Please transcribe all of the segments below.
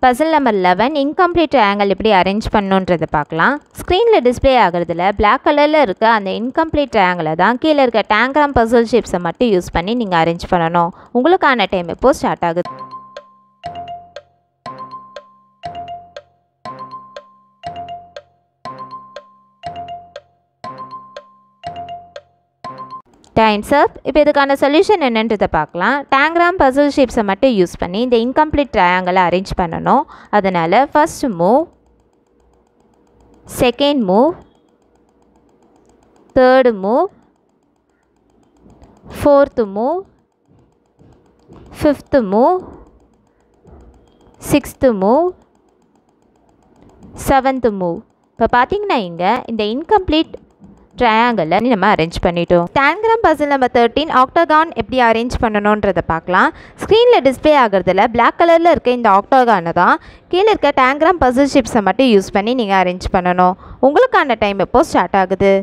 Basil number eleven incomplete triangle எப்படி arrange பண்ணணுன்றதை பார்க்கலாம் ஸ்க்ரீனில் டிஸ்ப்ளே ஆகிறதுல Black கலரில் இருக்க அந்த இன்கம்ப்ளீட் ட்ரையாங்கிளை தான் கீழே இருக்க டேங்க்ராம் பசில் ஷேப்ஸை மட்டும் யூஸ் பண்ணி நீங்கள் அரேஞ்ச் பண்ணணும் உங்களுக்கான டைம் இப்போ ஸ்டார்ட் ஆகுது டைம்ஸ் அப் இப்போ இதுக்கான சொல்யூஷன் என்னன்றதை பார்க்கலாம் டேங்க்ராம் பசில் ஷேப்ஸை மட்டும் யூஸ் பண்ணி இந்த இன்கம்ப்ளீட் ட்ரையாங்கிளை அரேஞ்ச் பண்ணணும் அதனால் first move second move third move fourth move fifth move sixth move seventh move இப்போ பார்த்தீங்கன்னா இங்கே இந்த இன்கம்ப்ளீட் ட்ரையாங்கிளை நம்ம அரேஞ்ச் பண்ணிட்டோம் tangram puzzle number thirteen octagon எப்படி அரேஞ்ச் பண்ணணுன்றதை பார்க்கலாம் ஸ்க்ரீனில் டிஸ்ப்ளே ஆகிறதுல Black கலரில் இருக்க இந்த ஆக்டோகானை தான் கீழே இருக்க டேங்க்ராம் பசில் ஷிப்ஸை மட்டும் யூஸ் பண்ணி நீங்கள் அரேஞ்ச் பண்ணணும் உங்களுக்கான டைம் எப்போ ஸ்டார்ட் ஆகுது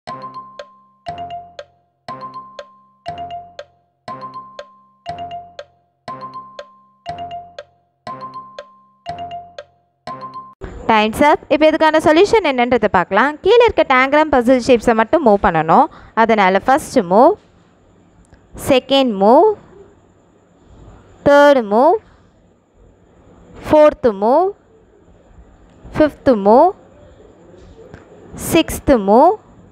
டைம்ஸ் அப் இப்போ இதுக்கான சொல்யூஷன் என்னன்றதை பார்க்கலாம் கீழே இருக்க டேங்க்ராம் பசில் ஷேப்ஸை மட்டும் மூவ் பண்ணணும் அதனால் first move second move third move fourth move fifth move sixth move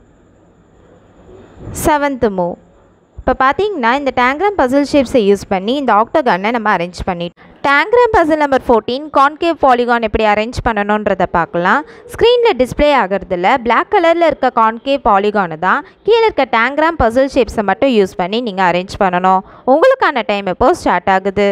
seventh move இப்போ பார்த்தீங்கன்னா இந்த டேங்க்ராம் பசில் ஷேப்ஸை யூஸ் பண்ணி இந்த ஆக்டோகானை நம்ம அரேஞ்ச் பண்ணிட்டோம் tangram puzzle number fourteen concave polygon எப்படி அரேஞ்ச் பண்ணணுன்றதை பார்க்கலாம் ஸ்க்ரீனில் டிஸ்ப்ளே ஆகிறதுல Black கலரில் இருக்க கான்கேவ் பாலிகானை தான் கீழே இருக்க டேங்க்ராம் பசில் ஷேப்ஸை மட்டும் யூஸ் பண்ணி நீங்கள் அரேஞ்ச் பண்ணணும் உங்களுக்கான டைம் எப்போ ஸ்டார்ட் ஆகுது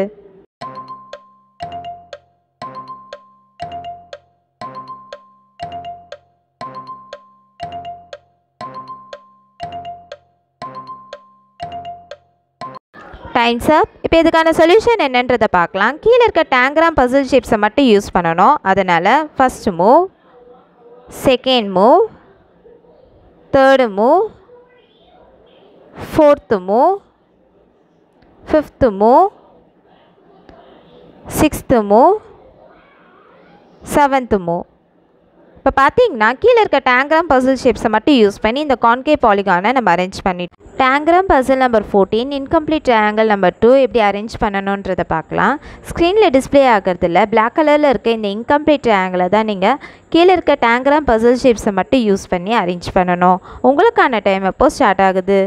டைம்ஸ் அப் இப்போ இதுக்கான சொல்யூஷன் என்னன்றதை பார்க்கலாம் கீழே இருக்க டேங்க்ராம் பசில் ஷேப்ஸை மட்டும் யூஸ் பண்ணணும் அதனால் first move second move third move fourth move fifth move sixth move seventh move இப்போ பார்த்தீங்கன்னா கீழே இருக்க டேங்க்ராம் பசில் ஷேப்ஸை மட்டும் யூஸ் பண்ணி இந்த கான்கே பாலிகானை நம்ம அரேஞ்ச் பண்ணிட்டோம் tangram puzzle number fourteen incomplete triangle number two எப்படி அரேஞ்ச் பண்ணணுன்றதை பார்க்கலாம் ஸ்க்ரீனில் டிஸ்ப்ளே ஆகிறதுல Black கலரில் இருக்க இந்த இன்கம்ப்ளீட் ட்ரையாங்கிளை தான் நீங்கள் கீழே இருக்க டேங்க்ராம் பசில் ஷேப்ஸை மட்டும் யூஸ் பண்ணி அரேஞ்ச் பண்ணணும் உங்களுக்கான டைம் எப்போ ஸ்டார்ட் ஆகுது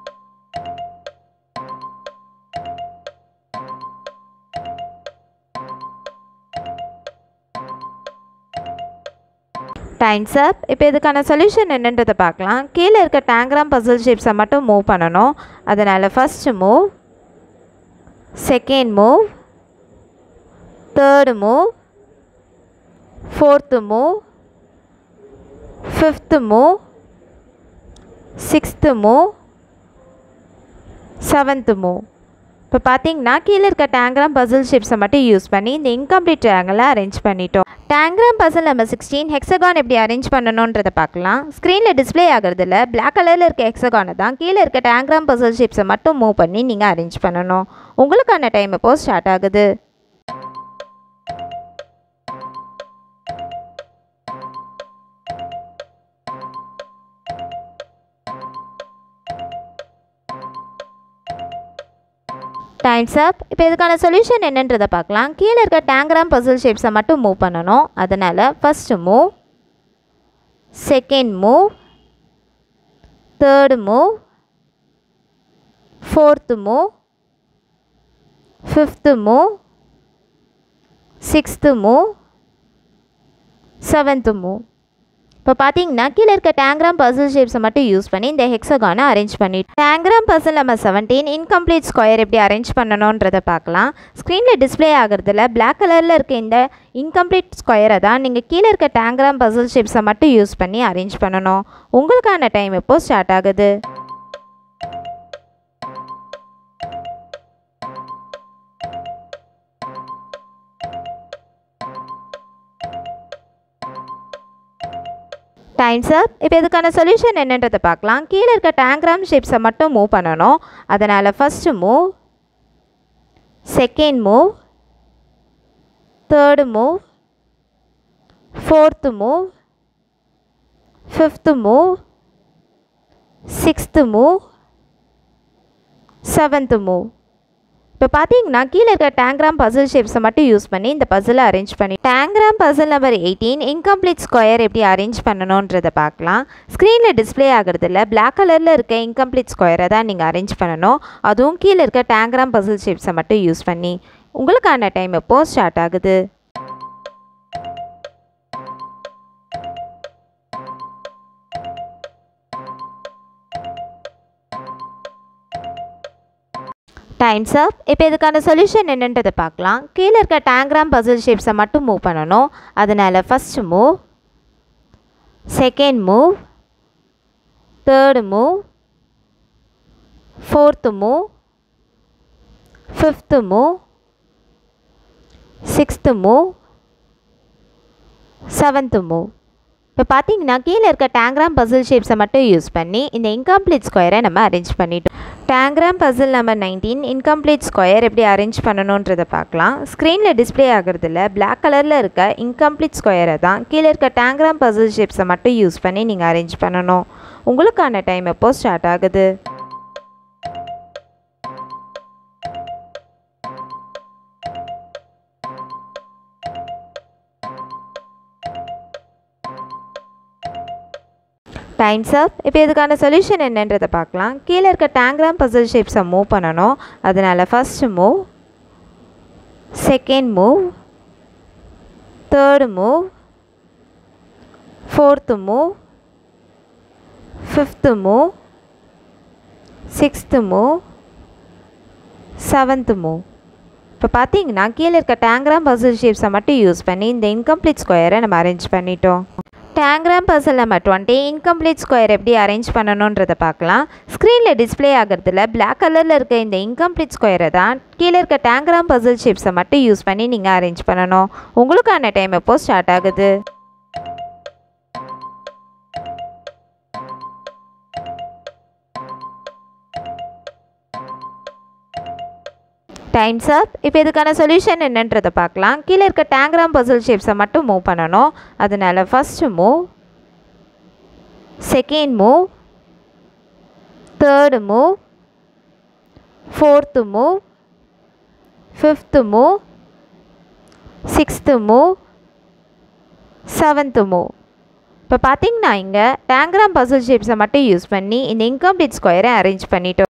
டைம்ஸ் அப் இப்போ இதுக்கான சொல்யூஷன் என்னன்றதை பார்க்கலாம் கீழே இருக்க டேங்க்ராம் பசில் ஷேப்ஸை மட்டும் மூவ் பண்ணணும் அதனால் first move second move third move fourth move fifth move sixth move seventh move இப்போ பார்த்தீங்கன்னா கீழே இருக்க டேங்க்ராம் பசில் ஷேப்ஸை மட்டும் யூஸ் பண்ணி இந்த இன்கம்ப்ளீட் ட்ரையாங்கிளை அரேஞ்ச் பண்ணிட்டோம் tangram puzzle number sixteen hexagon எப்படி அரேஞ்ச் பண்ணணுன்றதை பார்க்கலாம் ஸ்க்ரீனில் டிஸ்ப்ளே ஆகிறதுல Black கலரில் இருக்க ஹெக்ஸகானை தான் கீழே இருக்க டேங்க்ராம் பசில் ஷேப்ஸை மட்டும் மூவ் பண்ணி நீங்கள் அரேஞ்ச் பண்ணணும் உங்களுக்கான டைம் எப்போ ஸ்டார்ட் ஆகுது டைம்ஸ் அப் இப்போ இதுக்கான சொல்யூஷன் என்னன்றதை பார்க்கலாம் கீழே இருக்க டேங்க்ராம் பசில் ஷேப்ஸை மட்டும் மூவ் பண்ணணும் அதனால் first move second move third move fourth move fifth move sixth move seventh move இப்போ பார்த்தீங்கன்னா கீழே இருக்க டேங்க்ராம் பசில் ஷேப்ஸை மட்டும் யூஸ் பண்ணி இந்த ஹெக்ஸகானை அரேஞ்ச் பண்ணிட்டு tangram puzzle number seventeen incomplete square எப்படி அரேஞ்ச் பண்ணணுன்றதை பார்க்கலாம் ஸ்க்ரீனில் டிஸ்ப்ளே ஆகிறதுல Black கலரில் இருக்க இந்த இன்கம்ப்ளீட் ஸ்கொயரை தான் நீங்கள் கீழே இருக்க டேங்க்ராம் பசில் ஷேப்ஸை மட்டும் யூஸ் பண்ணி அரேஞ்ச் பண்ணணும் உங்களுக்கான டைம் எப்போ ஸ்டார்ட் ஆகுது டைம்ஸ் அப் இப்போ இதுக்கான சொல்யூஷன் என்னன்றதை பார்க்கலாம் கீழே இருக்க டேங்க்ராம் ஷேப்ஸை மட்டும் மூவ் பண்ணணும் அதனால் first move second move third move fourth move fifth move sixth move seventh move இப்போ பார்த்தீங்கன்னா கீழே இருக்க டேங்க்ராம் பசில் ஷேப்ஸை மட்டும் யூஸ் பண்ணி இந்த பசிலை அரேஞ்ச் பண்ணி tangram puzzle number eighteen incomplete square எப்படி அரேஞ்ச் பண்ணணுன்றதை பார்க்கலாம் ஸ்க்ரீனில் டிஸ்பிளே ஆகிறதுல பிளாக் கலரில் இருக்க இன்கம்ப்ளீட் ஸ்கொயரை தான் நீங்கள் அரேஞ்ச் பண்ணணும் அதுவும் கீழே இருக்க டேங்க்ராம் பசில் ஷேப்ஸை மட்டும் யூஸ் பண்ணி உங்களுக்கான டைம் எப்போ ஸ்டார்ட் ஆகுது டைம்ஸ் அப் இப்போ இதுக்கான சொல்யூஷன் என்னன்றதை பார்க்கலாம் கீழே இருக்க டேங்க்ராம் பசில் ஷேப்ஸை மட்டும் மூவ் பண்ணணும் அதனால் first move second move third move fourth move fifth move sixth move seventh move இப்போ பார்த்தீங்கன்னா கீழே இருக்க டேங்க்ராம் பசில் ஷேப்ஸை மட்டும் யூஸ் பண்ணி இந்த இன்கம்ப்ளீட் ஸ்கொயரை நம்ம அரேஞ்ச் பண்ணிட்டோம் tangram puzzle number nineteen incomplete square எப்படி அரேஞ்ச் பண்ணணுன்றதை பார்க்கலாம் ஸ்க்ரீனில் டிஸ்பிளே ஆகிறதுல பிளாக் கலரில் இருக்க இன்கம்ப்ளீட் ஸ்கொயரை தான் கீழே இருக்க டேங்க்ராம் பசில் ஷேப்ஸை மட்டும் யூஸ் பண்ணி நீங்கள் அரேஞ்ச் பண்ணணும் உங்களுக்கான டைம் எப்போ ஸ்டார்ட் ஆகுது டைம்ஸ் அப் இப்போ இதுக்கான சொல்யூஷன் என்னன்றதை பார்க்கலாம் கீழே இருக்க டேங்க்ராம் பசில் ஷேப்ஸை மூவ் பண்ணணும் அதனால் first move second move third move fourth move fifth move sixth move seventh move இப்போ பார்த்தீங்கன்னா கீழே இருக்க டேங்க்ராம் பசில் ஷேப்ஸை மட்டும் யூஸ் பண்ணி இந்த இன்கம்ப்ளீட் ஸ்கொயரை நம்ம அரேஞ்ச் பண்ணிட்டோம் tangram puzzle number twenty incomplete square எப்படி அரேஞ்ச் பண்ணணுன்றதை பார்க்கலாம் ஸ்க்ரீனில் டிஸ்பிளே ஆகிறதுல பிளாக் கலரில் இருக்க இந்த இன்கம்ப்ளீட் ஸ்கொயரை தான் கீழே இருக்க டேங்க்ராம் பசில் ஷேப்ஸை மட்டும் யூஸ் பண்ணி நீங்கள் அரேஞ்ச் பண்ணணும் உங்களுக்கான டைம் எப்போ ஸ்டார்ட் ஆகுது டைம்ஸ் அப் இப்போ இதுக்கான சொல்யூஷன் என்னன்றதை பார்க்கலாம் கீழே இருக்க டேங்க்ராம் பசில் ஷேப்ஸை மட்டும் மூவ் பண்ணணும் அதனால் first move second move third move fourth move fifth move sixth move seventh move இப்போ பார்த்தீங்கன்னா இங்கே டேங்க்ராம் பசில் ஷேப்ஸை மட்டும் யூஸ் பண்ணி இந்த இன்கம்ப்ளீட் ஸ்கொயரை அரேஞ்ச் பண்ணிட்டோம்